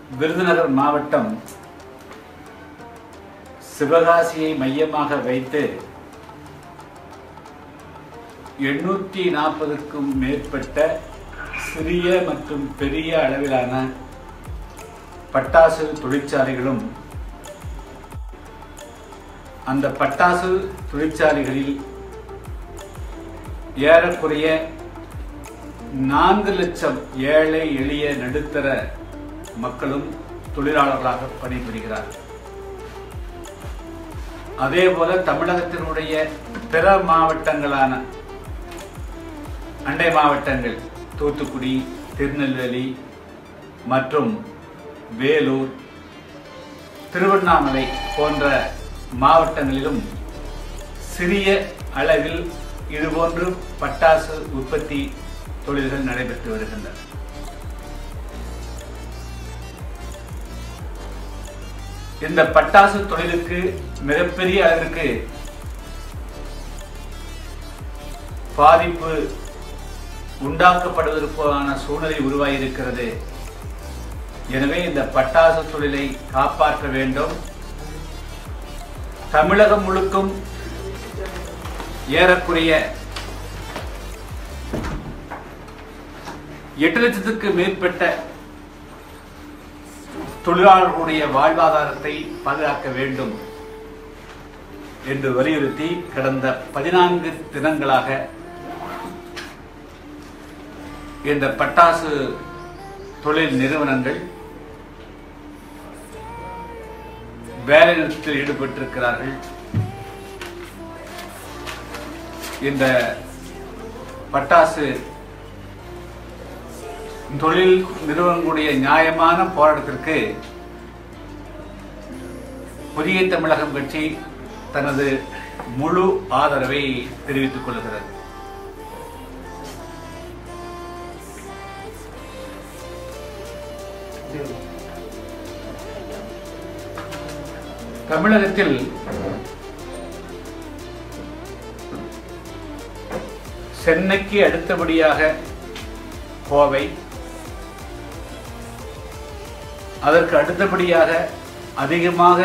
விருதுநகர் மாவட்டம் சிவகாசியை மையமாக வைத்து எண்ணூற்றி நாற்பதுக்கும் மேற்பட்ட சிறிய மற்றும் பெரிய அளவிலான பட்டாசு தொழிற்சாலைகளும் அந்த பட்டாசு தொழிற்சாலைகளில் ஏறக்குறைய நான்கு லட்சம் ஏழை எளிய நடுத்தர மக்களும் தொழிலாளர்களாக பணிபுரிகிறார்கள் அதே போல தமிழகத்தினுடைய பிற மாவட்டங்களான அண்டை மாவட்டங்கள் தூத்துக்குடி திருநெல்வேலி மற்றும் வேலூர் திருவண்ணாமலை போன்ற மாவட்டங்களிலும் சிறிய அளவில் இதுபோன்று பட்டாசு உற்பத்தி தொழில்கள் நடைபெற்று வருகின்றன இந்த பட்டாசு தொழிலுக்கு மிகப்பெரிய அளவிற்கு பாதிப்பு உண்டாக்கப்படுவதற்கான சூழ்நிலை உருவாகியிருக்கிறது எனவே இந்த பட்டாசு தொழிலை காப்பாற்ற வேண்டும் தமிழகம் முழுக்கும் ஏறக்குறைய எட்டு லட்சத்துக்கு மேற்பட்ட தொழிலாளர்களுடைய வாழ்வாதாரத்தை பாதுகாக்க வேண்டும் என்று வலியுறுத்தி கடந்த பதினான்கு தினங்களாக இந்த பட்டாசு தொழில் நிறுவனங்கள் வேலை நிறுத்தத்தில் ஈடுபட்டிருக்கிறார்கள் இந்த பட்டாசு தொழில் நிறுவனங்களுடைய நியாயமான போராட்டத்திற்கு புதிய தமிழகம் கட்சி தனது முழு ஆதரவை தெரிவித்துக் கொள்கிறது தமிழகத்தில் சென்னைக்கு அடுத்தபடியாக கோவை அதற்கு அடுத்தபடியாக அதிகமாக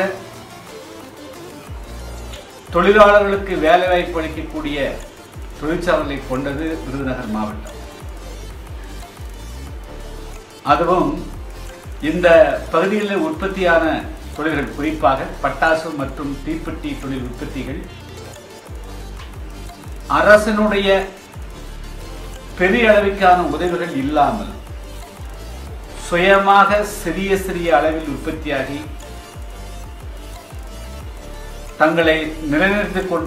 தொழிலாளர்களுக்கு வேலைவாய்ப்பு அளிக்கக்கூடிய தொழிற்சாலைகளை கொண்டது விருதுநகர் மாவட்டம் அதுவும் இந்த பகுதிகளில் உற்பத்தியான தொழில்கள் குறிப்பாக பட்டாசு மற்றும் தீப்பெட்டி தொழில் உற்பத்திகள் அரசனுடைய பெரிய அளவிற்கான உதவிகள் இல்லாமல் சுயமாக சிறிய சிறிய அளவில் உற்பத்தியாகி தங்களை நிலைநிறுத்திக் கொண்ட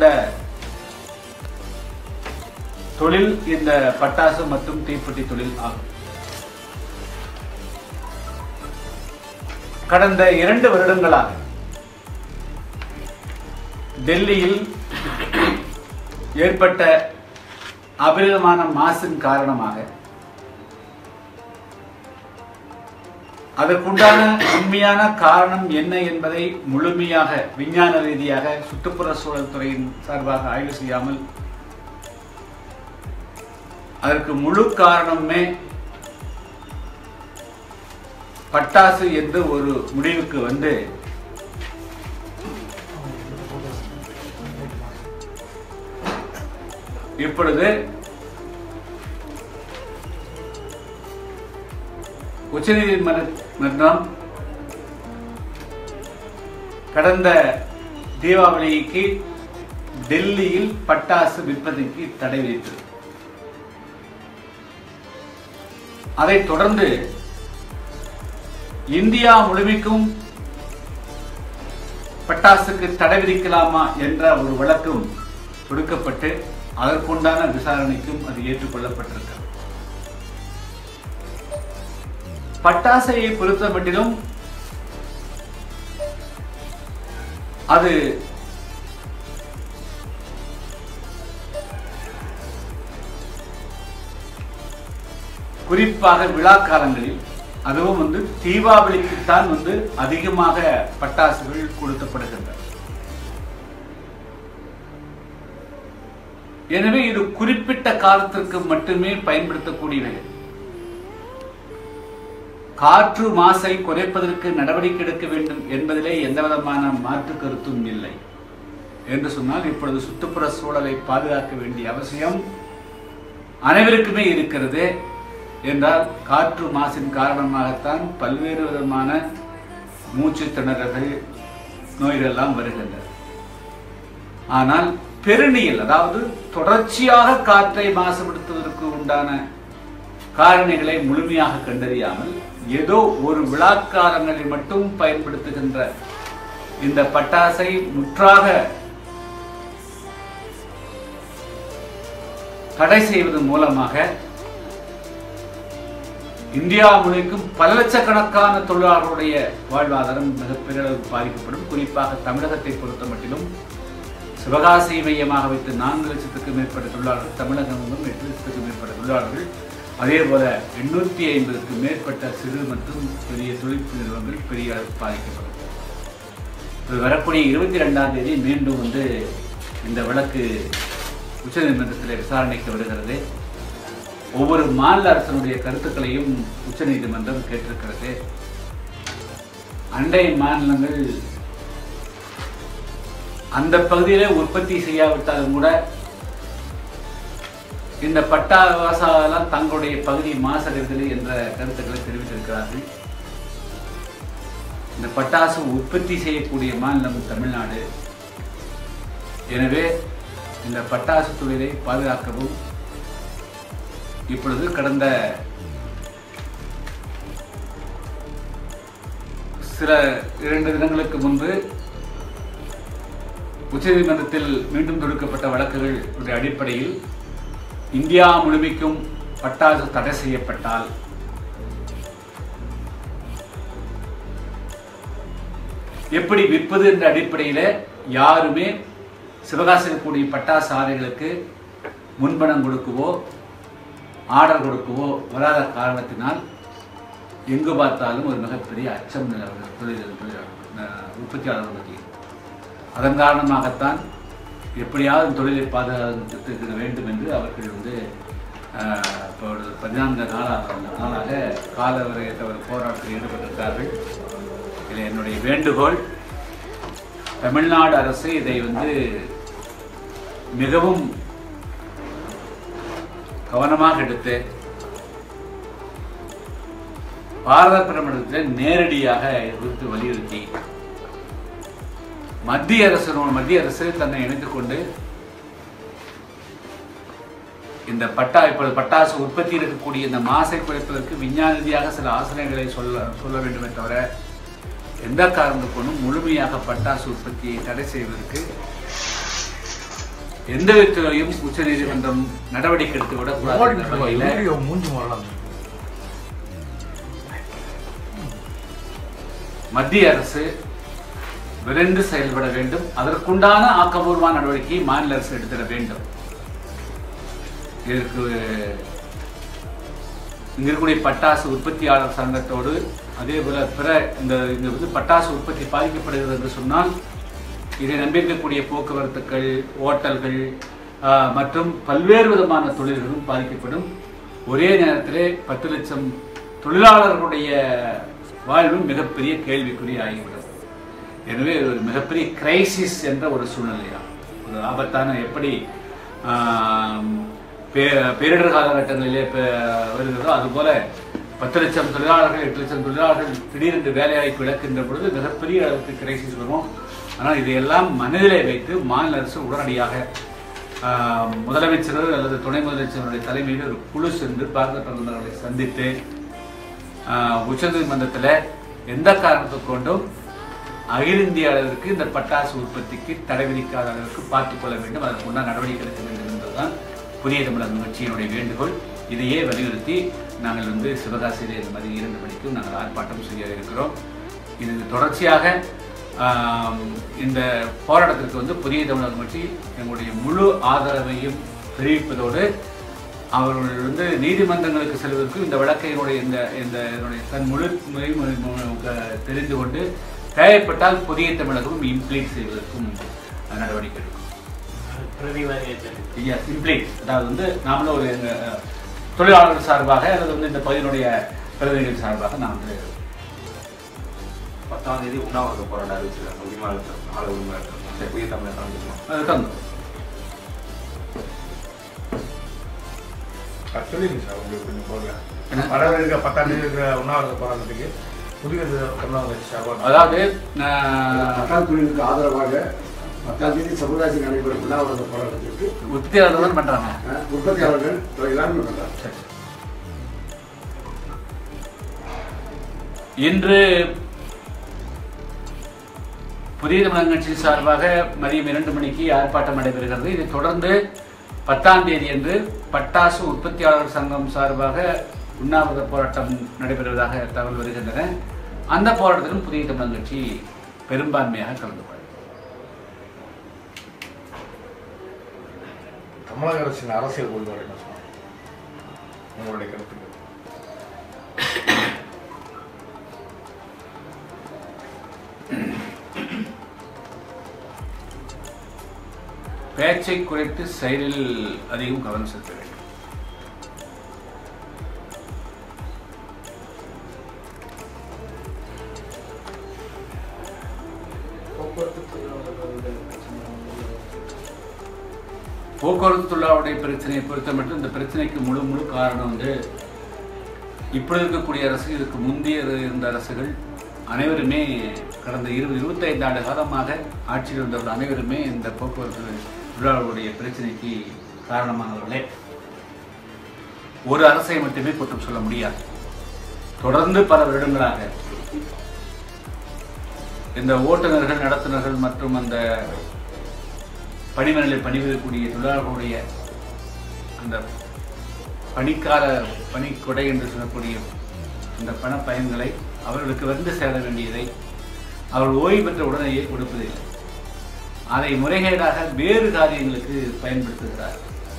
தொழில் இந்த பட்டாசு மற்றும் தீப்பெட்டி தொழில் ஆகும் கடந்த இரண்டு வருடங்களாக டெல்லியில் ஏற்பட்ட அபரிதமான மாசின் காரணமாக அதற்குண்டான உண்மையான காரணம் என்ன என்பதை முழுமையாக விஞ்ஞான ரீதியாக சுற்றுப்புற சூழல் துறையின் சார்பாக ஆய்வு செய்யாமல் அதற்கு முழு காரணமே பட்டாசு என்று ஒரு முடிவுக்கு வந்து இப்பொழுது உச்சநீதிமன்றம் கடந்த தீபாவளிக்கு டெல்லியில் பட்டாசு விற்பனைக்கு தடை விதித்தது அதைத் தொடர்ந்து இந்தியா முழுமைக்கும் பட்டாசுக்கு தடை விதிக்கலாமா என்ற ஒரு வழக்கும் தொடுக்கப்பட்டு அதற்குண்டான விசாரணைக்கும் அது ஏற்றுக்கொள்ளப்பட்டிருக்கிறது பட்டாசையை பொறுத்த மட்டிலும் அது குறிப்பாக விழா காலங்களில் அதுவும் வந்து தீபாவளிக்குத்தான் வந்து அதிகமாக பட்டாசுகள் கொளுத்தப்படுகின்றன எனவே இது குறிப்பிட்ட காலத்திற்கு மட்டுமே பயன்படுத்தக்கூடியவை காற்று மாசை குறைப்பதற்கு நடவடிக்கை எடுக்க வேண்டும் என்பதிலே எந்த விதமான மாற்று கருத்தும் இல்லை என்று சொன்னால் இப்பொழுது சுற்றுப்புற சூழலை பாதுகாக்க வேண்டிய அவசியம் அனைவருக்குமே இருக்கிறது என்றால் காற்று மாசின் காரணமாகத்தான் பல்வேறு விதமான மூச்சு திணறல்கள் நோய்களெல்லாம் வருகின்றன ஆனால் பெருநியல் அதாவது தொடர்ச்சியாக காற்றை மாசுபடுத்துவதற்கு உண்டான காரணிகளை முழுமையாக கண்டறியாமல் ஏதோ ஒரு விழாக்காலங்களில் மட்டும் பயன்படுத்துகின்ற இந்த பட்டாசை முற்றாக தடை செய்வதன் மூலமாக இந்தியா முழுக்கும் பல லட்சக்கணக்கான தொழிலாளர்களுடைய வாழ்வாதாரம் மிகப்பெரிய அளவுக்கு பாதிக்கப்படும் குறிப்பாக தமிழகத்தை பொறுத்த மட்டிலும் சிவகாசி மையமாக வைத்து நான்கு லட்சத்துக்கும் மேற்பட்ட தொழிலாளர்கள் தமிழகமும் எட்டு லட்சத்துக்கும் மேற்பட்ட தொழிலாளர்கள் அதே போல எண்ணூற்றி ஐம்பதுக்கும் மேற்பட்ட சிறு மற்றும் பெரிய தொழில் நிறுவனங்கள் பெரிய அளவுக்கு பாதிக்கப்படும் இது வரக்கூடிய இருபத்தி ரெண்டாம் தேதி மீண்டும் வந்து இந்த வழக்கு உச்சநீதிமன்றத்தில் விசாரணைக்கு வருகிறது ஒவ்வொரு மாநில அரசனுடைய கருத்துக்களையும் உச்சநீதிமன்றம் கேட்டிருக்கிறது அண்டை மாநிலங்கள் அந்த பகுதியிலே உற்பத்தி செய்யாவிட்டாலும் கூட இந்த பட்டாவாசாலாம் தங்களுடைய பகுதி மாசடைதல் என்ற கருத்துக்களை தெரிவித்திருக்கிறார்கள் இந்த பட்டாசு உற்பத்தி செய்யக்கூடிய மாநிலம் தமிழ்நாடு எனவே இந்த பட்டாசு தொழிலை பாதுகாக்கவும் இப்பொழுது கடந்த சில இரண்டு தினங்களுக்கு முன்பு உச்சநீதிமன்றத்தில் மீண்டும் தொடுக்கப்பட்ட வழக்குகள் அடிப்படையில் இந்தியா முழுமைக்கும் பட்டாசு தடை செய்யப்பட்டால் எப்படி விற்பது என்ற அடிப்படையில் யாருமே சிவகாசியில் கூடிய பட்டாசு ஆலைகளுக்கு முன்பணம் கொடுக்கவோ ஆர்டர் கொடுக்கவோ வராத காரணத்தினால் எங்கு பார்த்தாலும் ஒரு மிகப்பெரிய அச்சம் நிலவுகிறது தொழில் தொழிலாளர் உற்பத்தியாளர்கள் பற்றி அதன் காரணமாகத்தான் எப்படியாவது தொழிலை பாதுகாத்துக்க வேண்டும் என்று அவர்கள் வந்து ஆஹ், இப்போ ஒரு பதினான்கு நாளாக நாளாக காலவரையற்ற ஒரு போராட்டத்தில் ஈடுபட்டிருக்கிறார்கள் இதில் என்னுடைய வேண்டுகோள் தமிழ்நாடு அரசு இதை வந்து மிகவும் கவனமாக எடுத்து பாரத பிரதமரிடத்தில் நேரடியாக இது குறித்து வலியுறுத்தி மத்திய அரசு மத்திய அரசு தன்னை இணைத்துக் கொண்டு இந்த பட்டா இப்பொழுது பட்டாசு உற்பத்தி இருக்கக்கூடிய இந்த மாசை குறைப்பதற்கு விஞ்ஞான ரீதியாக சில ஆசனைகளை சொல்ல சொல்ல வேண்டுமே தவிர எந்த காரணத்துக்கு கொண்டும் முழுமையாக பட்டாசு உற்பத்தியை தடை செய்வதற்கு எந்த விதத்திலையும் உச்சநீதிமன்றம் நடவடிக்கை எடுத்து விடக்கூடாது என்ற வகையில வீடியோ மூஞ்சி வரலாம் மத்திய அரசு விரைந்து செயல்பட வேண்டும் அதற்குண்டான ஆக்கபூர்வமான நடவடிக்கையை மாநில அரசு எடுத்திட வேண்டும் இதற்கு இங்க இருக்கக்கூடிய பட்டாசு உற்பத்தியாளர் சங்கத்தோடு அதே போல பிற இந்த இந்த வந்து பட்டாசு உற்பத்தி பாதிக்கப்படுகிறது என்று சொன்னால் இதை நம்பியிருக்கக்கூடிய போக்குவரத்துக்கள் ஓட்டல்கள் ஆஹ், மற்றும் பல்வேறு விதமான தொழில்களும் பாதிக்கப்படும் ஒரே நேரத்திலே பத்து லட்சம் தொழிலாளர்களுடைய வாழ்வும் மிகப்பெரிய கேள்விக்குறி ஆகிவிடும் எனவே இது ஒரு மிகப்பெரிய கிரைசிஸ் என்ற ஒரு சூழ்நிலையா ஒரு ஆபத்தான எப்படி ஆம், பே- பேரிடர் காலகட்டங்களிலே பே- வருகிறதோ அதுபோல பத்து லட்சம் தொழிலாளர்கள் எட்டு லட்சம் தொழிலாளர்கள் திடீரென்று வேலைவாய்ப்பு இழக்கின்ற பொழுது மிகப்பெரிய அளவுக்கு கிரைசிஸ் வரும் ஆனால் இதையெல்லாம் மனதிலே வைத்து மாநில அரசு உடனடியாக ஆம், முதலமைச்சர் அல்லது துணை முதலமைச்சருடைய தலைமையில் ஒரு குழு சென்று பாரத பிரதமர்களை சந்தித்து ஆஹ், உச்சநீதிமன்றத்தில் எந்த காரணத்துக் கொண்டும் அகில இந்திய அளவிற்கு இந்த பட்டாசு உற்பத்திக்கு தடை விதிக்காத அளவிற்கு பார்த்துக் கொள்ள வேண்டும் அதற்கு உண்டான நடவடிக்கை எடுக்க வேண்டும் என்பதுதான் புதிய தமிழக கட்சியினுடைய வேண்டுகோள் இதையே வலியுறுத்தி நாங்கள் வந்து சிவகாசியில் இந்த மாதிரி இரண்டு மணிக்கும் நாங்கள் ஆர்ப்பாட்டம் செய்ய இருக்கிறோம் இது தொடர்ச்சியாக ஆம், இந்த போராட்டத்திற்கு வந்து புதிய தமிழக கட்சி எங்களுடைய முழு ஆதரவையும் தெரிவிப்பதோடு அவர்கள் வந்து நீதிமன்றங்களுக்கு செல்வதற்கு இந்த வழக்கையினுடைய இந்த இந்த இதனுடைய தன் முழு முறையும் தெரிந்து கொண்டு தேவைப்பட்டால் புதிய தமிழகமும் இம்ப்ளீட் செய்வதற்கும் நடவடிக்கை எடுக்கும் Yes, implete. அதாவது வந்து நாமளும் ஒரு அஹ், தொழிலாளர்கள் சார்பாக அல்லது வந்து இந்த பகுதியினுடைய பிரதிநிதிகள் சார்பாக நான் வந்து பத்தாம் தேதி உண்ணாவிரத போராட்டம் அறிவிச்சிருக்காங்க உரிமை ஆள உரிமை சரி புதிய தமிழர் கலந்துக்கலாம் அதுக்கு வந்து அது சொல்லிடுங்க சார் உங்களுக்கு கொஞ்சம் போகல என்ன? வரவே இருக்க பத்தாம் தேதி இருக்கிற உண்ணாவிரத போராட்டத்துக்கு புதிய தமிழக கட்சி சார்பாக அதாவது நான் தக்காளி தொழிலுக்கு ஆதரவாக பத்தாம் தேதி சமுதாயத்தில் நடைபெறும் உண்ணாவிரத போராட்டத்திற்கு உற்பத்தியாளர்கள் தான் பண்றாங்க அஹ், உற்பத்தியாளர்கள் எல்லாருமே பண்றாங்க சரி. இன்று புதிய தமிழக கட்சி சார்பாக மதியம் இரண்டு மணிக்கு ஆர்ப்பாட்டம் நடைபெறுகிறது இதைத் தொடர்ந்து பத்தாம் தேதி அன்று பட்டாசு உற்பத்தியாளர் சங்கம் சார்பாக உண்ணாவிரத போராட்டம் நடைபெறுவதாக தகவல் வருகின்றன அந்த போராட்டத்திலும் புதிய தமிழக கட்சி பெரும்பான்மையாக கலந்து கொள்ளும் தமிழக அரசின் அரசியல் கொள்கை என்ன சார் உங்களுடைய கருத்துக்கு பேச்சை குறைத்து செயலில் அதிகம் கவனம் செலுத்த வேண்டும் போக்குவரத்து தொழிலாளருடைய பிரச்சனையை பொறுத்த மட்டும் இந்த பிரச்சனைக்கு முழு முழு காரணம் வந்து இப்பொழுது இருக்கக்கூடிய அரசு இதுக்கு முந்தைய இருந்த அரசுகள் அனைவருமே கடந்த இருபது இருபத்தைந்து ஆண்டு காலமாக ஆட்சியில் இருந்தவர்கள் அனைவருமே இந்த போக்குவரத்து தொழிலாளர்களுடைய பிரச்சனைக்கு காரணமானவர்களே ஒரு அரசை மட்டுமே குற்றம் சொல்ல முடியாது தொடர்ந்து பல வருடங்களாக இந்த ஓட்டுநர்கள் நடத்துனர்கள் மற்றும் அந்த பணிமனையில் பணிபுரியக்கூடிய தொழிலாளர்களுடைய அந்த பணிக்கால பணிக்கொடை என்று சொல்லக்கூடிய அந்த பண பயன்களை அவர்களுக்கு வந்து சேர வேண்டியதை அவர்கள் ஓய்வு பெற்ற உடனேயே கொடுப்பதில்லை அதை முறைகேடாக வேறு காரியங்களுக்கு பயன்படுத்துகிறார்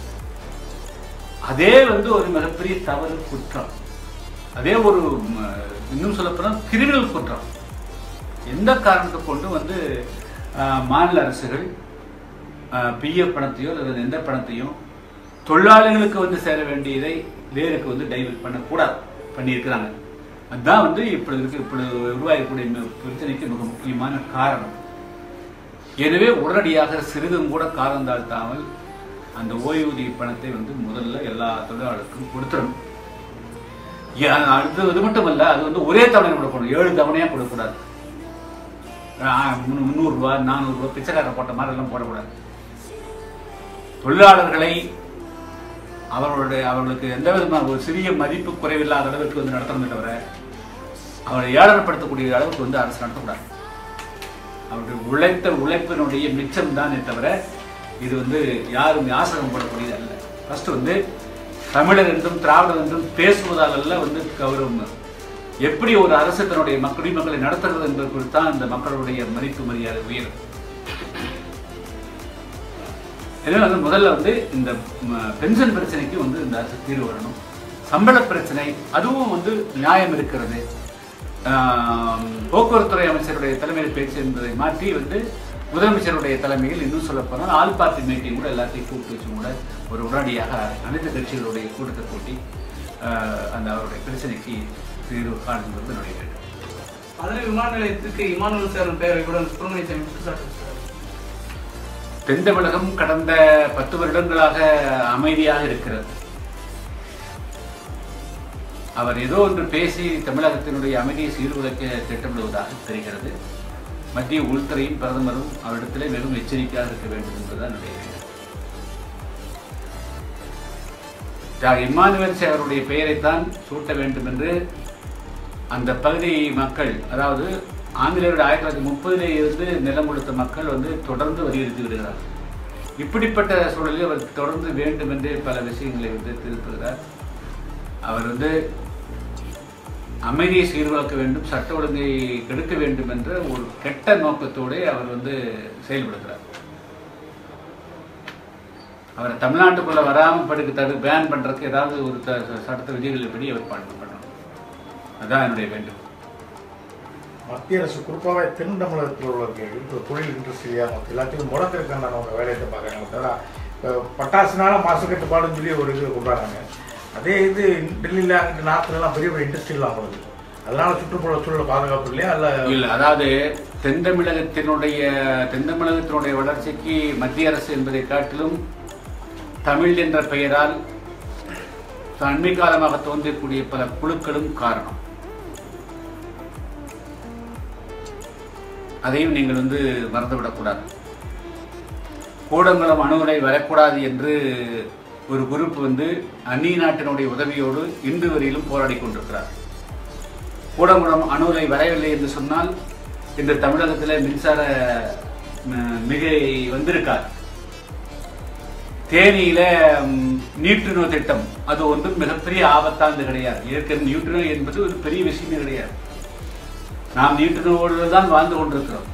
அதே வந்து ஒரு மிகப்பெரிய தவறு குற்றம் அதே ஒரு ம, இன்னும் சொல்லப்போனால் கிரிமினல் குற்றம் எந்த காரணத்தை கொண்டு வந்து ஆஹ், மாநில அரசுகள் பிஎஃப் பணத்தையோ அல்லது எந்த பணத்தையும் தொழிலாளிகளுக்கு வந்து சேர வேண்டியதை வேருக்கு வந்து டைவர்ட் பண்ணக்கூடாது பண்ணியிருக்கிறாங்க அதுதான் வந்து இப்படி இருக்கு இப்படி உருவாகக்கூடிய இந்த பிரச்சனைக்கு மிக முக்கியமான காரணம் எனவே உடனடியாக சிறிதும் கூட காலம் தாழ்த்தாமல் அந்த ஓய்வூதிய பணத்தை வந்து முதல்ல எல்லா தொழிலாளருக்கும் கொடுத்துடணும் ஏன் அடுத்து இது மட்டுமல்ல அது வந்து ஒரே தவணை கொடுக்கணும் ஏழு தவணையாக கொடுக்கக்கூடாது ஆஹ் முந்நூ- முந்நூறுரூவா நானூறுரூவா பிச்சைக்காரர் போட்ட மாதிரி எல்லாம் போடக்கூடாது தொழிலாளர்களை அவர்களுடைய அவர்களுக்கு எந்த விதமான ஒரு சிறிய மதிப்பு குறைவில்லாத அளவுக்கு வந்து நடத்தணுமே தவிர அவரை ஏளனப்படுத்தக்கூடிய அளவுக்கு வந்து அரசு நடத்தக்கூடாது அவருடைய உழைத்த உழைப்பினுடைய மிச்சம் தானே தவிர இது வந்து யாரும் யாசகம் போடக்கூடியது அல்ல ஃபர்ஸ்ட் வந்து தமிழர் என்றும் திராவிடர் என்றும் பேசுவதால் அல்ல வந்து கௌரவம் எப்படி ஒரு அரசு தன்னுடைய மக்கள் குடிமக்களை நடத்துகிறது என்பது குறித்து தான் இந்த மக்களுடைய மதிப்பு மரியாதை உயரும் எனவே வந்து முதல்ல வந்து இந்த ம, பென்ஷன் பிரச்சனைக்கு வந்து இந்த அரசு தீர்வு வரணும் சம்பள பிரச்சனை அதுவும் வந்து நியாயம் இருக்கிறது ஆம், போக்குவரத்துறை அமைச்சருடைய தலைமையில் பேச்சு என்பதை மாற்றி வந்து முதலமைச்சருடைய தலைமையில் இன்னும் சொல்ல போனால் ஆல் பார்ட்டி மீட்டிங் கூட எல்லாத்தையும் கூப்பிட்டு வச்சு கூட ஒரு உடனடியாக அனைத்து கட்சிகளுடைய கூட்டத்தை கூட்டி ஆஹ், அந்த அவருடைய பிரச்சனைக்கு தீர்வு காணுங்கிறது என்னுடைய வேண்டும் மதுரை விமான நிலையத்துக்கு இமானுவல் சேரன் பெயரை கூட சுப்பிரமணிய சாமி குற்றச்சாட்டு வச்சாரு. தென் தமிழகம் கடந்த பத்து வருடங்களாக அமைதியாக இருக்கிறது அவர் ஏதோ ஒன்று பேசி தமிழகத்தினுடைய அமைதியை சீர்குலைக்க திட்டமிடுவதாக தெரிகிறது மத்திய உள்துறையும் பிரதமரும் அவரிடத்திலே மிகவும் எச்சரிக்கையாக இருக்க வேண்டும் என்பதுதான் என்னுடைய எண்ணம். தியாகு இம்மானுவேல் சேகருடைய பெயரைத்தான் சூட்ட வேண்டும் என்று அந்த பகுதி மக்கள் அதாவது ஆங்கிலேயருடைய ஆயிரத்தி தொள்ளாயிரத்தி முப்பதிலே இருந்து நிலம் கொடுத்த மக்கள் வந்து தொடர்ந்து வலியுறுத்தி வருகிறார் இப்படிப்பட்ட சூழலில் அவர் தொடர்ந்து வேண்டும் என்றே பல விஷயங்களை வந்து திருப்புகிறார் அவர் வந்து அமைதியை சீர்குலைக்க வேண்டும் சட்ட ஒழுங்கை கெடுக்க வேண்டும் என்ற ஒரு கெட்ட நோக்கத்தோடு அவர் வந்து செயல்படுகிறார் அவரை தமிழ்நாட்டுக்குள்ள வராமல் படுக்க தடு பேன் பண்றதுக்கு ஏதாவது ஒரு த- சட்ட விதிகள் படி அவர் பண்ணணும் பண்ணணும் அதான் என்னுடைய வேண்டும் மத்திய அரசு குறிப்பாகவே தென் தமிழகத்தில் உள்ளவர்கள் இப்போ தொழில் இண்டஸ்ட்ரியாக எல்லாத்தையும் முடக்கிறதுக்கான அவங்க வேலையை பார்க்குறாங்க தவிர இப்போ பட்டாசுனால மாசு கட்டுப்பாடுன்னு சொல்லி ஒரு இது கொண்டாடுறாங்க அதே இது டெல்லியில் அங்கிட்டு நார்த்துலலாம் பெரிய பெரிய இண்டஸ்ட்ரியெலாம் வருது அதனால சுற்றுப்புற சூழல் பாதுகாப்பு இல்லையா அல்ல இல்ல அதாவது தென் தமிழகத்தினுடைய தென் தமிழகத்தினுடைய வளர்ச்சிக்கு மத்திய அரசு என்பதை காட்டிலும் தமிழ் என்ற பெயரால் அண்மை காலமாக தோன்றக்கூடிய பல குழுக்களும் காரணம் அதையும் நீங்கள் வந்து மறந்துவிடக்கூடாது கூடங்குளம் அணுகுலை வரக்கூடாது என்று ஒரு குரூப் வந்து அந்நிய நாட்டினுடைய உதவியோடு இன்று வரையிலும் போராடி கொண்டிருக்கிறார் கூடங்குளம் அணுகுலை வரவில்லை என்று சொன்னால் இன்று தமிழகத்தில் மின்சார ம், மிகை வந்திருக்கார் தேனியில ம், நியூட்ரினோ திட்டம் அது ஒன்றும் மிகப்பெரிய ஆபத்தானது கிடையாது ஏற்கனவே நியூட்ரினோ என்பது ஒரு பெரிய விஷயமே கிடையாது நாம் நியூட்ரினோடு தான் வாழ்ந்து கொண்டிருக்கிறோம்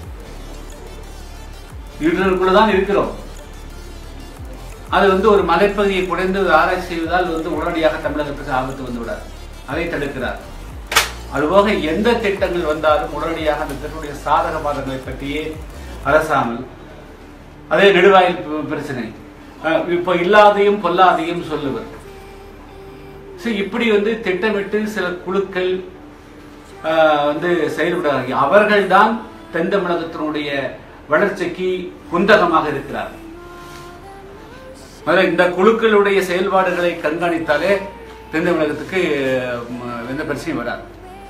நியூட்ரினோக்குள்ள தான் இருக்கிறோம் அது வந்து ஒரு மலைப்பகுதியை குறைந்து ஆராய்ச்சி செய்வதால் வந்து உடனடியாக தமிழகத்துக்கு ஆபத்து வந்து விடாது அதை தடுக்கிறார் அதுபோக எந்த திட்டங்கள் வந்தாலும் உடனடியாக அந்த திட்டத்துடைய சாதக பாதங்களை பற்றியே அலசாமல் அதே நெடுவாயில் பி- பிரச்சனை அஹ் இப்போ இல்லாதையும் பொல்லாதையும் சொல்லுவர் சரி இப்படி வந்து திட்டமிட்டு சில குழுக்கள் ஆஹ், வந்து செயல்படுறாங்க அவர்கள்தான் தென் தமிழகத்தினுடைய வளர்ச்சிக்கு குந்தகமாக இருக்கிறார் முதல்ல இந்த குழுக்களுடைய செயல்பாடுகளை கண்காணித்தாலே தென் தமிழகத்துக்கு ம், எந்த பிரச்சனையும் வராது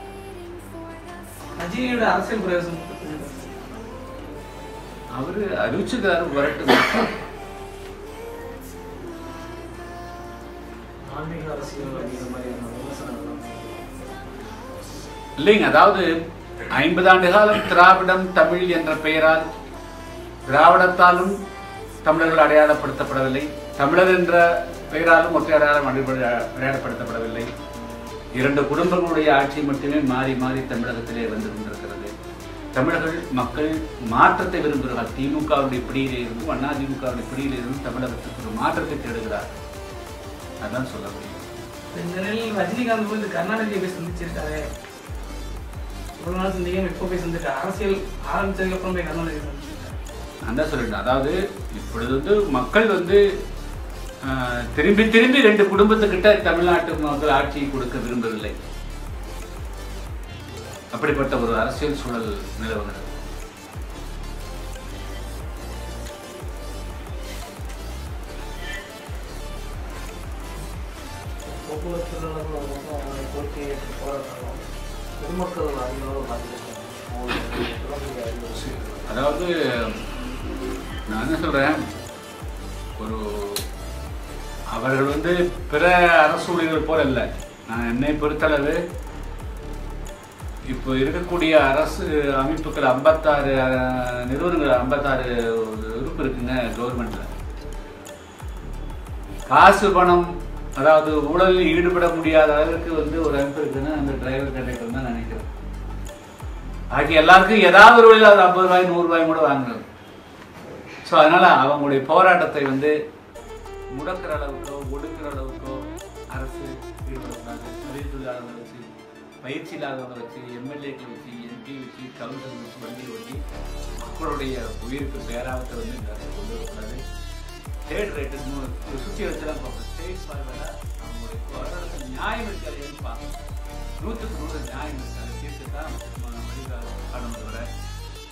ரஜினியோட அரசியல் பிரவேசம் பத்தி அவரு அறிவிச்சுக்கிறாரு வரட்டும் ஆன்மீக அரசியல் அப்படிங்கிற மாதிரியான விமர்சனங்கள் இல்லைங்க அதாவது ஐம்பது ஆண்டு காலம் திராவிடம் தமிழ் என்ற பெயரால் திராவிடத்தாலும் தமிழர்கள் அடையாளப்படுத்தப்படவில்லை தமிழர் என்ற பெயராலும் ஒற்றை அடையாளம் அடிப்படை- அடையாளப்படுத்தப்படவில்லை இரண்டு குடும்பங்களுடைய ஆட்சி மட்டுமே மாறி மாறி தமிழகத்திலே வந்து கொண்டிருக்கிறது தமிழர்கள் மக்கள் மாற்றத்தை விரும்புகிறார்கள் திமுகவுடைய பிடியிலே இருந்தும் அண்ணா திமுகவுடைய பிடியிலே இருந்தும் தமிழகத்துக்கு ஒரு மாற்றத்தை தேடுகிறார் அதான் சொல்ல முடியும் இந்த நிலையில் ரஜினிகாந்த் போய் இந்த கருணாநிதியை போய் சந்திச்சிருக்காரு ஒரு நாள் சந்திக்காம இப்போ போய் சந்திருக்காரு அரசியல் ஆரம்பிச்சதுக்கு அப்புறம் போய் கருணாநிதி சந்திச்சிருக்காரு நான் தான் சொல்லிட்டேன் அதாவது இப்பொழுது வந்து மக்கள் வந்து ஆஹ், திரும்பி திரும்பி ரெண்டு குடும்பத்துக்கிட்ட தமிழ்நாட்டு மக்கள் ஆட்சியை கொடுக்க விரும்பவில்லை அப்படிப்பட்ட ஒரு அரசியல் சூழல் நிலவுகிறது போக்குவரத்து தொழிலாளர்கள் ஒரு பக்கம் அவங்களுடைய கோரிக்கையை ஏற்று போராடுறாங்க பொதுமக்கள் அதிகளவு பாதிக்கிறாங்க அவங்களுடைய தொடர்புடைய அறிவு அதாவது நான் என்ன சொல்றேன் ஒரு அவர்கள் வந்து பிற அரசு ஊழியர்கள் போல இல்லை நான் என்னை பொறுத்தளவு இப்போ இருக்கக்கூடிய அரசு அமைப்புகள் ஐம்பத்தாறு நிறுவனங்கள் ஐம்பத்தாறு உறுப்பு இருக்குங்க கவர்மெண்ட்ல காசு பணம் அதாவது ஊழலில் ஈடுபட முடியாத அளவுக்கு வந்து ஒரு அமைப்பு இருக்குன்னா அந்த டிரைவர் கண்டக்டர் தான் நினைக்கிறேன் பாக்கி எல்லாருக்கும் ஏதாவது ஒரு வழியில் ஒரு ஐம்பது ரூபாய் நூறு ரூபாய் கூட வாங்குறது ஸோ அதனால அவங்களுடைய போராட்டத்தை வந்து முடக்கிற அளவுக்கோ ஒடுக்கிற அளவுக்கோ அரசு ஈடுபடக்கூடாது தொழில் தொழிலாளர்களை வச்சு பயிற்சி இல்லாதவங்களை வச்சு எம்எல்ஏக்களை வச்சு எம்பி வச்சு கவுன்சிலர் வச்சு வண்டி ஓட்டி மக்களுடைய உயிருக்கு பேராபத்தை வந்து இந்த அரசு கொண்டு வரக்கூடாது தேர்ட் ரேட்டு சுற்றி வச்சுலாம் பார்ப்போம் ஸ்டேட் பார்வையில் அவங்களுடைய போராட்டத்தில் நியாயம் இருக்காதுன்னு பார்க்கணும் நூற்றுக்கு நூறு நியாயம் இருக்கு அதை தீர்த்து தான் வழிகாணும் தவிர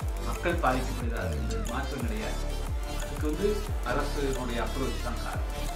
மக்கள் பாதிக்கப்படுகிறார்கள் என்பது மாற்றம் கிடையாது அதுக்கு வந்து அரசுடைய அப்ரோச் தான் காரணம்